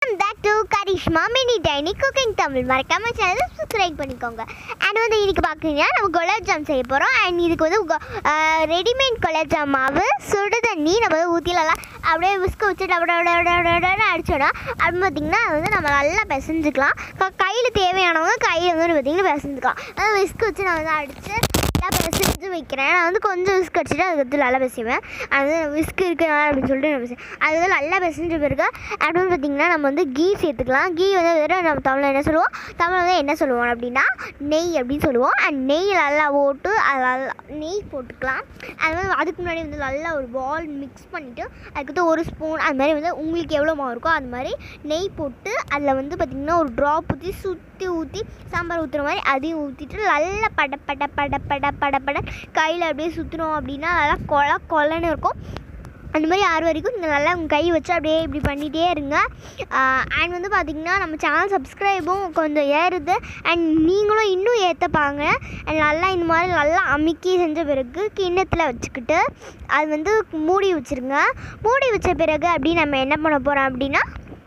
welcome back to Karishma mini tiny cooking Tamil மறக்காம channel subscribe பண்ணிக்கோங்க and வந்து இன்னைக்கு பார்க்குறீங்கன்னா நம்ம குலாப் ஜாம் செய்ய போகிறோம் அண்ட் இதுக்கு வந்து ரெடிமேட் குலாப் ஜாம் மாவு சுடு தண்ணி நம்ம வந்து ஊற்றிலலாம் அப்படியே விஸ்க வச்சுட்டு அப்படியே அப்படியே அப்படியே அப்படியே அப்படியே அடிச்சிடும் அப்படின்னு பார்த்தீங்கன்னா அது வந்து நம்ம நல்லா பிசைஞ்சுக்கலாம் கையில் தேவையானவங்க கையில் வந்து பார்த்தீங்கன்னா பிசைஞ்சுக்கலாம் அதாவது விஸ்க் வச்சு நான் வந்து அடித்து நல்லா பிசைஞ்சு வைக்கிறேன் நான் வந்து கொஞ்சம் விஸ்க் அடிச்சுட்டு அதுக்கு நல்லா பேசுவேன் அது விஸ்க் இருக்குனால அப்படின்னு சொல்லிட்டு நான் பேசுவேன் அது வந்து நல்லா பிசைஞ்ச பிறகு அப்படின்னு பார்த்தீங்கன்னா நம்ம வந்து கீ சேர்த்துக்கலாம் கீ வந்து வேறு நம்ம தமிழில் என்ன சொல்லுவோம் தமிழ் வந்து என்ன சொல்லுவோம் அப்படின்னா நெய் அப்படின்னு சொல்லுவோம் அண்ட் நெய் நல்லா போட்டு அது நல்லா நெய் போட்டுக்கலாம் அது வந்து அதுக்கு முன்னாடி வந்து நல்லா ஒரு பால் மிக்ஸ் பண்ணிவிட்டு அதுக்கடுத்து ஒரு ஸ்பூன் அது மாதிரி வந்து உங்களுக்கு எவ்வளோ மாவு இருக்கோ அது மாதிரி நெய் போட்டு அதில் வந்து பார்த்திங்கன்னா ஒரு ட்ராப் ஊற்றி சுற்றி ஊற்றி சாம்பார் ஊற்றுற மாதிரி அதையும் ஊற்றிட்டு நல்லா பட பட பட பட பட பட கையில் அப்படியே சுற்றுனோம் அப்படின்னா நல்லா கொல கொலன்னு இருக்கும் அந்த மாதிரி ஆறு வரைக்கும் நீங்கள் நல்லா உங்கள் கை வச்சு அப்படியே இப்படி பண்ணிகிட்டே இருங்க அண்ட் வந்து பார்த்திங்கன்னா நம்ம சேனல் சப்ஸ்கிரைபும் கொஞ்சம் ஏறுது அண்ட் நீங்களும் இன்னும் ஏற்றப்பாங்க அண்ட் நல்லா இந்த மாதிரி நல்லா அமுக்கி செஞ்ச பிறகு கிண்ணத்தில் வச்சுக்கிட்டு அது வந்து மூடி வச்சுருங்க மூடி வச்ச பிறகு அப்படி நம்ம என்ன பண்ண போகிறோம் அப்படின்னா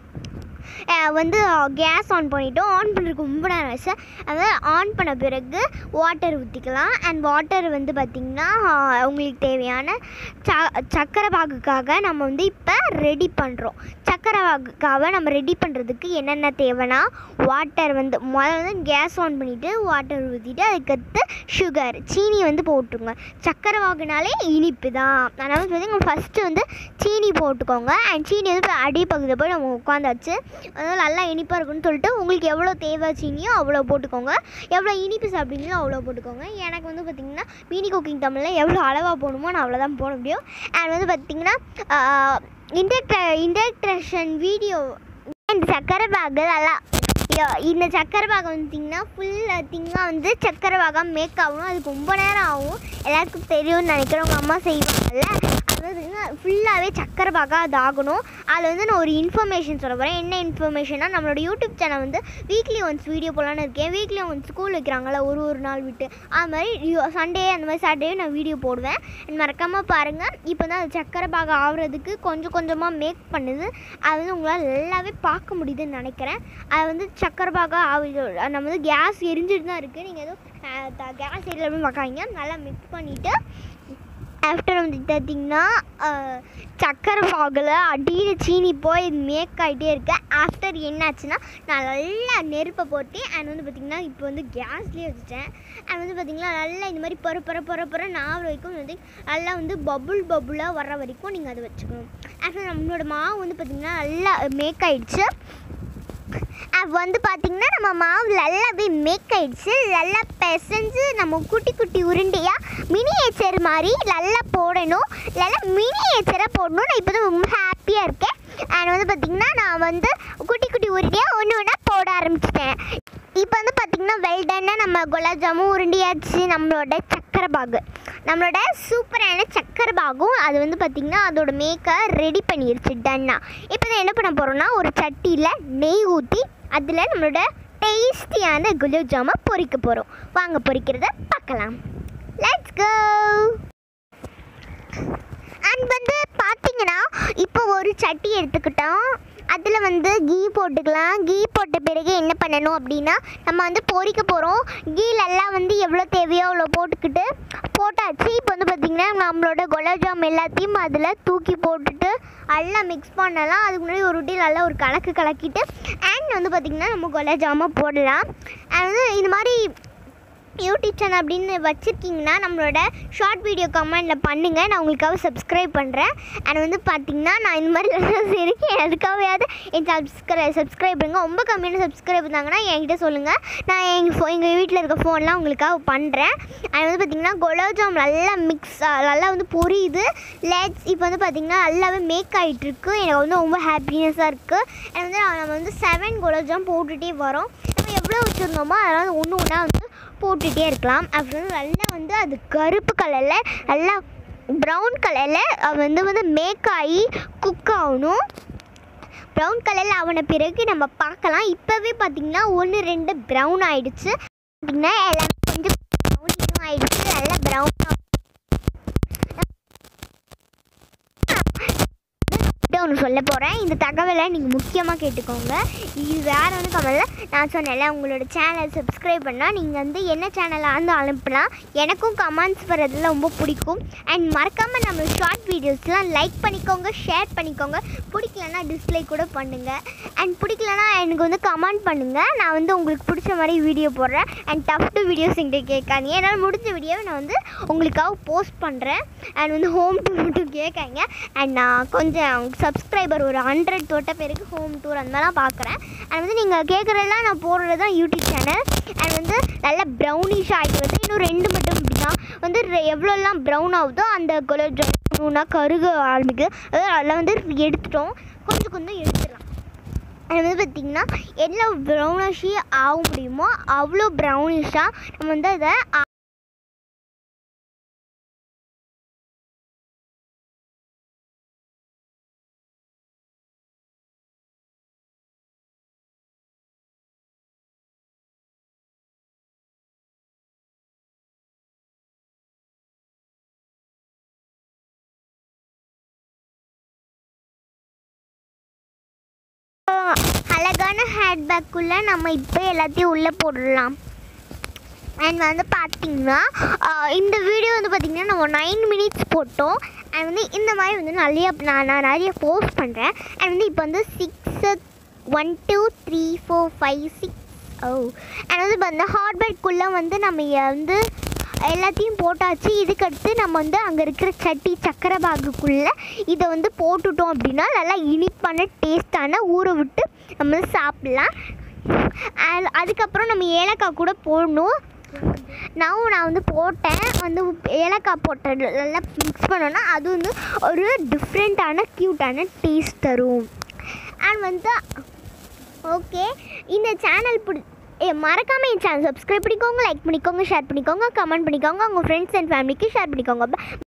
அஹ் வந்து கேஸ் ஆன் பண்ணிவிட்டோம் ஆன் பண்ணுறதுக்கு ரொம்ப நேரம் ஆச்சு அதாவது ஆன் பண்ண பிறகு வாட்டர் ஊற்றிக்கலாம் அண்ட் வாட்டர் வந்து பார்த்திங்கன்னா அஹ் உங்களுக்கு தேவையான ச சக்கரை பாகுக்காக நம்ம வந்து இப்போ ரெடி பண்ணுறோம் சக்கரை பாகுக்காக நம்ம ரெடி பண்ணுறதுக்கு என்னென்ன தேவைன்னா வாட்டர் வந்து முதல்ல வந்து கேஸ் ஆன் பண்ணிவிட்டு வாட்டர் ஊற்றிட்டு அதுக்கடுத்து சுகர் சீனி வந்து போட்டுருங்க சக்கரை பாகுனாலே இனிப்பு தான் அதனால் வந்து ஃபஸ்ட்டு வந்து சீனி போட்டுக்கோங்க அண்ட் சீனி வந்து அடிப்பகுதியில் போய் நம்ம உட்காந்தாச்சு அதனால் நல்லா இனிப்பாக இருக்குன்னு சொல்லிட்டு உங்களுக்கு எவ்வளோ தேவை சீனியோ அவ்வளோ போட்டுக்கோங்க எவ்வளோ இனிப்பு சாப்பிட்டீங்களோ அவ்வளோ போட்டுக்கோங்க எனக்கு வந்து பார்த்திங்கன்னா மீனி குக்கிங் தமிழில் எவ்வளோ அளவாக போடணுமோ நான் அவ்வளோதான் போட முடியும் அண்ட் வந்து பார்த்திங்கன்னா இன்டெக்ட்ர இன்டெக்ட்ரேஷன் வீடியோ இந்த சக்கரை பாகு நல்லா ஐயோ, இந்த சக்கரை பாகம் வந்துட்டிங்கன்னா ஃபுல் திங்காக வந்து சக்கரை பாகம் மேக் ஆகணும் அதுக்கு ரொம்ப நேரம் ஆகும் எல்லாருக்கும் தெரியும்னு நினைக்கிறேன் உங்கள் அம்மா செய்வாங்கல்ல அது வந்து ஃபுல்லாகவே சக்கரை பாகா அது ஆகணும் அதில் வந்து நான் ஒரு இன்ஃபர்மேஷன் சொல்ல போகிறேன் என்ன இன்ஃபர்மேஷன்னா நம்மளோட யூடியூப் சேனல் வந்து வீக்லி ஒன்ஸ் வீடியோ போடலான்னு இருக்கேன் வீக்லி ஒன்ஸ் ஸ்கூல் வைக்கிறாங்கல்ல ஒரு ஒரு நாள் விட்டு அது மாதிரி சண்டே அந்த மாதிரி சாட்டர்டே நான் வீடியோ போடுவேன் மறக்காமல் பாருங்கள் இப்போ தான் அது சக்கரை பாகம் ஆகுறதுக்கு கொஞ்சம் கொஞ்சமாக மேக் பண்ணுது அது வந்து உங்களால் நல்லாவே பார்க்க முடியுதுன்னு நினைக்கிறேன் அது வந்து சக்கரை பாகம் ஆகுது நம்ம வந்து கேஸ் எரிஞ்சிட்டு தான் இருக்குது நீங்கள் எதுவும் கேஸ் எரியல அப்படின்னு பார்க்காதீங்க நல்லா மிக்ஸ் பண்ணிவிட்டு ஆஃப்டர் வந்து பார்த்தீங்கன்னா சக்கரை பாகில் அடியில் சீனி போய் மேக் ஆகிட்டே இருக்கு ஆஃப்டர் என்னாச்சுன்னா நான் நல்லா நெருப்பை போட்டு அண்ட் வந்து பார்த்திங்கன்னா இப்போ வந்து கேஸ்லேயே வச்சுட்டேன் அண்ட் வந்து பார்த்திங்கன்னா நல்லா இந்த மாதிரி பொற பொற பொற பொற நாவல் வரைக்கும் வந்து நல்லா வந்து பபுள் பபுளாக வர்ற வரைக்கும் நீங்கள் அதை வச்சுக்கணும் ஆஃப்டர் நம்மளோட மாவு வந்து பார்த்திங்கன்னா நல்லா மேக் ஆயிடுச்சு அது வந்து பார்த்திங்கன்னா நம்ம மாவு நல்லாவே மேக் ஆயிடுச்சு நல்லா பிசைஞ்சு நம்ம குட்டி குட்டி உருண்டையாக மினியேச்சர் மாதிரி நல்லா போடணும் நல்லா மினியேச்சராக போடணும் நான் இப்போ தான் ரொம்ப ஹாப்பியாக இருக்கேன் அண்ட் வந்து பார்த்திங்கன்னா நான் வந்து குட்டி குட்டி உருண்டையாக ஒன்று ஒன்றா போட ஆரம்பிச்சிட்டேன் இப்போ வந்து பார்த்திங்கன்னா வெல்டன்னா நம்ம குலாப் ஜாமுன் உருண்டியாச்சு நம்மளோட சக்கரை பாகு நம்மளோட சூப்பரான சக்கரை பாகும் அது வந்து பார்த்திங்கன்னா அதோட மேக்கை ரெடி பண்ணிருச்சு டன்னா இப்போ தான் என்ன பண்ண போகிறோம்னா ஒரு சட்டியில் நெய் ஊற்றி அதில் நம்மளோட டேஸ்டியான குலாப் ஜாமை பொரிக்க போகிறோம் வாங்க பொரிக்கிறத பார்க்கலாம் லெட்ஸ் கோ அண்ட் வந்து பார்த்தீங்கன்னா இப்போ ஒரு சட்டி எடுத்துக்கிட்டோம் அதில் வந்து கீ போட்டுக்கலாம் கீ போட்ட பிறகு என்ன பண்ணணும் அப்படின்னா நம்ம வந்து பொரிக்க போகிறோம் கீலெல்லாம் வந்து எவ்வளோ தேவையோ அவ்வளோ போட்டுக்கிட்டு போட்டாச்சு இப்போ வந்து பார்த்திங்கன்னா நம்மளோட குலாப் ஜாம் எல்லாத்தையும் அதில் தூக்கி போட்டுட்டு நல்லா மிக்ஸ் பண்ணலாம் அதுக்கு முன்னாடி ஒரு டீ நல்லா ஒரு கலக்கு கலக்கிட்டு அண்ட் வந்து பார்த்திங்கன்னா நம்ம குலாப் ஜாமாக போடலாம் அண்ட் வந்து இந்த மாதிரி யூடியூப் சேனல் அப்படின்னு வச்சுருக்கீங்கன்னா நம்மளோட ஷார்ட் வீடியோ கமெண்டில் பண்ணுங்கள் நான் உங்களுக்காக சப்ஸ்கிரைப் பண்ணுறேன் அண்ட் வந்து பார்த்தீங்கன்னா நான் இந்த மாதிரி இருக்கேன் அதுக்காகவாவது என் சப்ஸ்கிரை சப்ஸ்கிரைப் பண்ணுங்க ரொம்ப கம்மியான சப்ஸ்கிரைப் இருந்தாங்கன்னா என்கிட்ட சொல்லுங்கள் நான் எங்கள் ஃபோ எங்கள் வீட்டில் இருக்க ஃபோன்லாம் உங்களுக்காக பண்ணுறேன் அண்ட் வந்து பார்த்திங்கன்னா குலாப் ஜாம் நல்லா மிக்ஸ் நல்லா வந்து பொரியுது லெட்ஸ் இப்போ வந்து பார்த்திங்கன்னா நல்லாவே மேக் ஆகிட்டுருக்கு எனக்கு வந்து ரொம்ப ஹாப்பினஸ்ஸாக இருக்குது அண்ட் வந்து நம்ம வந்து செவன் குலாப் ஜாம் போட்டுகிட்டே வரோம் நம்ம எவ்வளோ வச்சுருந்தோமோ அதெல்லாம் ஒன்று ஒன்றா வந்து போட்டுகிட்டே இருக்கலாம் அப்புறம் நல்லா வந்து அது கருப்பு கலரில் நல்லா ப்ரௌன் கலரில் வந்து வந்து மேக் ஆகி குக் ஆகணும் ப்ரௌன் கலரில் ஆன பிறகு நம்ம பார்க்கலாம் இப்போவே பார்த்திங்கன்னா ஒன்று ரெண்டு ப்ரௌன் ஆயிடுச்சு பார்த்திங்கன்னா எல்லாமே கொஞ்சம் ப்ரௌன் இன்னும் ஆயிடுச்சு நல்லா ப்ரௌன் ஒன்று சொல்ல போகிறேன் இந்த தகவலை நீங்கள் முக்கியமாக கேட்டுக்கோங்க இது வேறு வந்து கவலை நான் சொன்னேன்ல உங்களோட சேனலை சப்ஸ்கிரைப் பண்ணால் நீங்கள் வந்து என்ன சேனலாக இருந்து அனுப்பலாம் எனக்கும் கமெண்ட்ஸ் வர்றதுல ரொம்ப பிடிக்கும் அண்ட் மறக்காமல் நம்ம ஷார்ட் வீடியோஸ்லாம் லைக் பண்ணிக்கோங்க ஷேர் பண்ணிக்கோங்க பிடிக்கலன்னா டிஸ்லைக் கூட பண்ணுங்கள் அண்ட் பிடிக்கலனா எனக்கு வந்து கமெண்ட் பண்ணுங்கள் நான் வந்து உங்களுக்கு பிடிச்ச மாதிரி வீடியோ போடுறேன் அண்ட் டஃப்ட்டு வீடியோஸ் எங்கிட்ட கேட்காதீங்க என்னால் முடிஞ்ச வீடியோவை நான் வந்து உங்களுக்காக போஸ்ட் பண்ணுறேன் அண்ட் வந்து ஹோம் டூர் மட்டும் கேட்காங்க அண்ட் நான் கொஞ்சம் சப்ஸ்கிரைபர் ஒரு ஹண்ட்ரட் தொட்ட பேருக்கு ஹோம் டூர் அந்த மாதிரிலாம் பார்க்குறேன் அண்ட் வந்து நீங்கள் கேட்குறதெல்லாம் நான் போடுறது தான் யூடியூப் சேனல் அண்ட் வந்து நல்லா ப்ரௌனிஷ் ஆகிட்டு வந்து இன்னும் ரெண்டு மட்டும் இப்படி தான் வந்து ரெ- எவ்வளோலாம் ப்ரௌன் ஆகுதோ அந்த குலாப் ஜாமுனா கருக ஆரம்பிக்குது அதாவது அதெல்லாம் வந்து எடுத்துட்டோம் கொஞ்சம் கொஞ்சம் எடுத்துடலாம் அது வந்து பார்த்திங்கன்னா எவ்வளோ ப்ரௌனிஷி ஆக முடியுமோ அவ்வளோ ப்ரௌனிஷாக நம்ம வந்து அதை அழகான ஹேண்ட்பேக்குள்ளே நம்ம இப்போ எல்லாத்தையும் உள்ளே போடலாம் அண்ட் வந்து பார்த்தீங்கன்னா ஆஹ் இந்த வீடியோ வந்து பார்த்திங்கன்னா நம்ம நைன் மினிட்ஸ் போட்டோம் அண்ட் வந்து இந்த மாதிரி வந்து நிறைய நான் நான் நிறைய போஸ்ட் பண்ணுறேன் அண்ட் வந்து இப்போ வந்து six one two three four five six oh and வந்து இப்போ அந்த ஹார்ட்பேக்குள்ளே வந்து நம்ம இ- வந்து எல்லாத்தையும் போட்டாச்சு இதுக்கடுத்து நம்ம வந்து அங்கே இருக்கிற சட்டி சக்கரை பாகுக்குள்ளே இதை வந்து போட்டுட்டோம் அப்படின்னா நல்லா இனிப்பான டேஸ்டான ஊற விட்டு நம்ம வந்து சாப்பிட்லாம் And அதுக்கப்புறம் நம்ம ஏலக்காய் கூட போடணும் நான் நான் வந்து போட்டேன் வந்து உப்பு- ஏலக்காய் போட்டது நல்லா மிக்ஸ் பண்ணோன்னா அது வந்து ஒரு டிஃப்ரெண்ட்டான க்யூட்டான டேஸ்ட் தரும் அண்ட் வந்து ஓகே இந்த சேனல் பிடி ஏ மறக்காமல் என் சேனல் சப்ஸ்கிரைப் பண்ணிக்கோங்க லைக் பண்ணிக்கோங்க ஷேர் பண்ணிக்கோங்க கமெண்ட் பண்ணிக்கோங்க உங்கள் ஃப்ரெண்ட்ஸ் அண்ட் ஃபேமிலிக்கு ஷேர் பண்ணிக்கோங்க